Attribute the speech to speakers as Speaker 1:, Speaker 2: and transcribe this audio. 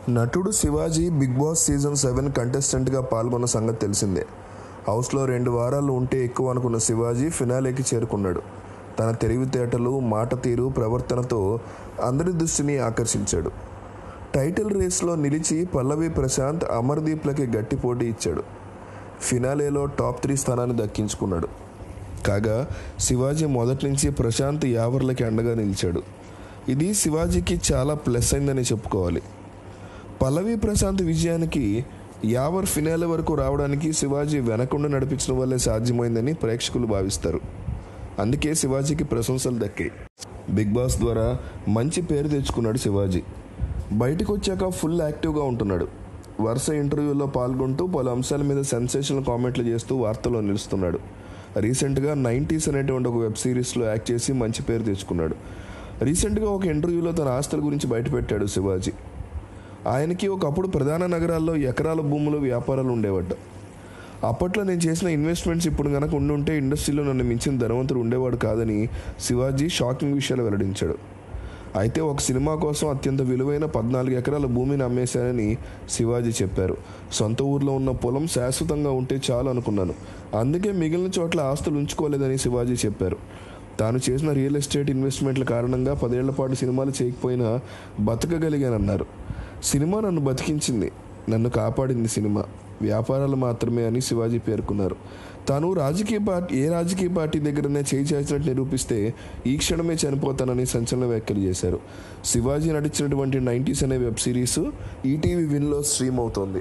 Speaker 1: నటుడు Shivaji Bigg Boss season seven కంటెస్టెంట్గా పాల్గొన్న సంగతి తెలిసిందే హౌస్లో రెండు వారాలు ఉంటే ఎక్కువ అనుకున్న శివాజీ ఫినాలేకి చేరుకున్నాడు తన తెలివితేటలు మాట తీరు ప్రవర్తనతో అందరి దృష్టిని ఆకర్షించాడు టైటిల్ రేస్లో నిలిచి పల్లవి ప్రశాంత్ అమర్దీప్లకి గట్టి పోటీ ఇచ్చాడు ఫినాలేలో టాప్ త్రీ స్థానాన్ని దక్కించుకున్నాడు కాగా శివాజీ మొదటి నుంచి ప్రశాంత్ యావర్లకి అండగా నిలిచాడు ఇది శివాజీకి చాలా ప్లస్ అయిందని చెప్పుకోవాలి పల్లవి ప్రశాంత్ విజయానికి యావర్ ఫినాలే వరకు రావడానికి శివాజీ వెనకుండా నడిపించడం వల్లే సాధ్యమైందని ప్రేక్షకులు భావిస్తారు అందుకే శివాజీకి ప్రశంసలు దక్కాయి బిగ్ బాస్ ద్వారా మంచి పేరు తెచ్చుకున్నాడు శివాజీ బయటకు వచ్చాక ఫుల్ యాక్టివ్గా ఉంటున్నాడు వరుస ఇంటర్వ్యూల్లో పాల్గొంటూ పలు అంశాల మీద సెన్సేషనల్ కామెంట్లు చేస్తూ వార్తల్లో నిలుస్తున్నాడు రీసెంట్గా నైంటీస్ అనేటువంటి ఒక వెబ్ సిరీస్లో యాక్ట్ చేసి మంచి పేరు తెచ్చుకున్నాడు రీసెంట్గా ఒక ఇంటర్వ్యూలో తన ఆస్తుల గురించి బయటపెట్టాడు శివాజీ ఆయనకి ఒకప్పుడు ప్రధాన నగరాల్లో ఎకరాల భూములు వ్యాపారాలు ఉండేవట అప్పట్లో నేను చేసిన ఇన్వెస్ట్మెంట్స్ ఇప్పుడు కనుక ఉండుంటే ఇండస్ట్రీలో నన్ను మించిన ధనవంతుడు ఉండేవాడు కాదని శివాజీ షాకింగ్ విషయాలు వెల్లడించాడు అయితే ఒక సినిమా కోసం అత్యంత విలువైన పద్నాలుగు ఎకరాల భూమిని అమ్మేశానని శివాజీ చెప్పారు సొంత ఊర్లో ఉన్న పొలం శాశ్వతంగా ఉంటే చాలు అనుకున్నాను అందుకే మిగిలిన చోట్ల ఆస్తులు ఉంచుకోలేదని శివాజీ చెప్పారు తాను చేసిన రియల్ ఎస్టేట్ ఇన్వెస్ట్మెంట్ల కారణంగా పదేళ్ల పాటు సినిమాలు చేయకపోయినా బతకగలిగానన్నారు సినిమా నన్ను బతికించింది నన్ను కాపాడింది సినిమా వ్యాపారాలు మాత్రమే అని శివాజీ పేర్కొన్నారు తాను రాజకీయ పార్టీ ఏ రాజకీయ పార్టీ దగ్గరనే చేయి చేసినట్టు నిరూపిస్తే ఈ క్షణమే చనిపోతానని సంచలన వ్యాఖ్యలు చేశారు శివాజీ నటించినటువంటి నైంటీస్ అనే వెబ్ సిరీస్ ఈటీవీ విన్లో స్ట్రీమ్ అవుతోంది